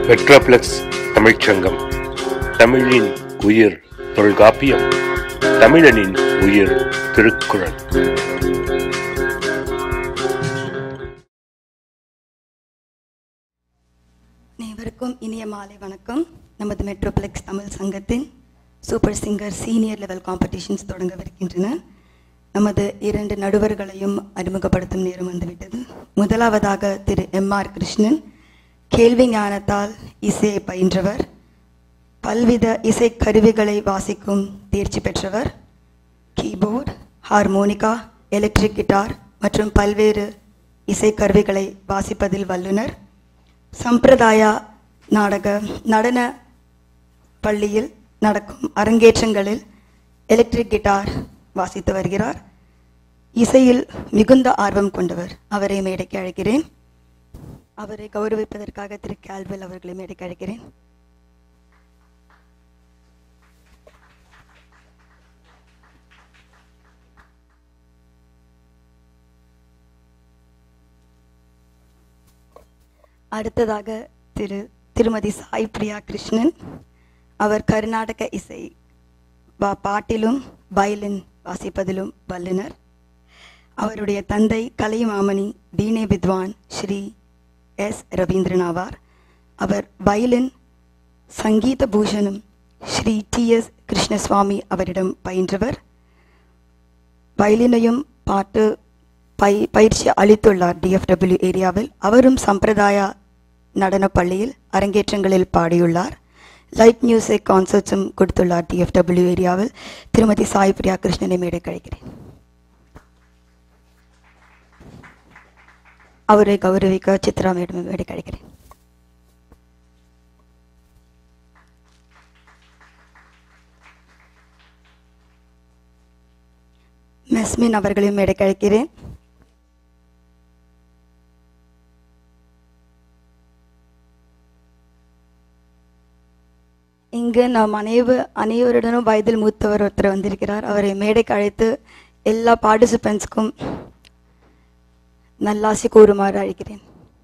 மெட்ரோபிளக்ஸ் தமிழ்ச்சங்கம் தமிழின் உயிர் தொல்காப்பியம் தமிழனின் உயிர் திருக்குறள் அனைவருக்கும் இனிய மாலை வணக்கம் நமது மெட்ரோப்ளெக்ஸ் தமிழ் சங்கத்தின் super singer senior level competitions தொடங்கவிருக்கின்றன நமது இரண்டு நடுவர்களையும் அறிமுகப்படுத்தும் நேரம் வந்துவிட்டது முதலாவதாக திரு எம் ஆர் கிருஷ்ணன் கேள்வி ஞானத்தால் இசையை பயின்றவர் பல்வித இசை கருவிகளை வாசிக்கும் தேர்ச்சி பெற்றவர் கீபோர்ட் ஹார்மோனிகா எலக்ட்ரிக் கிட்டார் மற்றும் பல்வேறு இசைக்கருவிகளை வாசிப்பதில் வல்லுனர் சம்பிரதாய நாடக நடன பள்ளியில் நடக்கும் அரங்கேற்றங்களில் எலக்ட்ரிக் கிட்டார் வாசித்து வருகிறார் இசையில் மிகுந்த ஆர்வம் கொண்டவர் அவரை மேடைக்கு அழைக்கிறேன் அவரை கௌரவிப்பதற்காக திரு கேல்வெல் அவர்களை மேடைக்கு அழைக்கிறேன் அடுத்ததாக திரு திருமதி சாய் பிரியா கிருஷ்ணன் அவர் கர்நாடக இசை வா பாட்டிலும் வயலின் வாசிப்பதிலும் வல்லுனர் அவருடைய தந்தை கலைமாமணி வீணை வித்வான் ஸ்ரீ எஸ் ரவீந்திரன் ஆவார் அவர் வயலின் சங்கீத பூஷணம் ஸ்ரீ டி எஸ் கிருஷ்ணசுவாமி அவரிடம் பயின்றவர் வயலினையும் பாட்டு பை பயிற்சி அளித்துள்ளார் டிஎஃப்டபிள்யூ ஏரியாவில் அவரும் சம்பிரதாய நடனப் பள்ளியில் அரங்கேற்றங்களில் பாடியுள்ளார் லைட் மியூசிக் கான்சர்ட்ஸும் கொடுத்துள்ளார் டிஎஃப்டபிள்யூ ஏரியாவில் திருமதி சாய் பிரியா கிருஷ்ணனை மேடை கழிக்கிறேன் அவரை கௌரவிக்க சித்ரா மேடம் மேடை கழிக்கிறேன் மெஸ்மின் அவர்களையும் மேடை கழிக்கிறேன் இங்கு நாம் அனைவ அனைவருடனும் வயதில் மூத்தவர் ஒருத்தர் வந்திருக்கிறார் அவரை மேடைக்கு அழைத்து எல்லா பார்ட்டிசிபென்ட்ஸ்க்கும் நல்லாசி கூறுமாறு அழைக்கிறேன்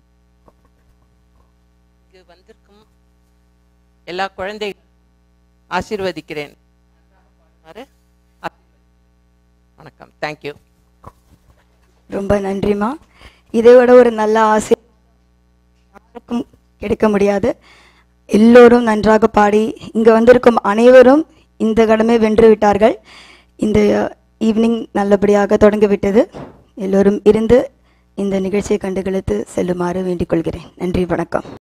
இங்கு வந்திருக்கும் எல்லா குழந்தை ஆசீர்வதிக்கிறேன் பாரு. வணக்கம் தேங்க்யூ ரொம்ப நன்றிம்மா இதை விட ஒரு நல்ல ஆசை யாருக்கும் கிடைக்க முடியாது எல்லோரும் நன்றாக பாடி இங்கே வந்திருக்கும் அனைவரும் இந்த கடமை வென்று விட்டார்கள் இந்த ஈவினிங் நல்லபடியாக தொடங்கிவிட்டது எல்லோரும் இருந்து இந்த நிகழ்ச்சியை கண்டுகளித்து செல்லுமாறு வேண்டிக் கொள்கிறேன் நன்றி வணக்கம்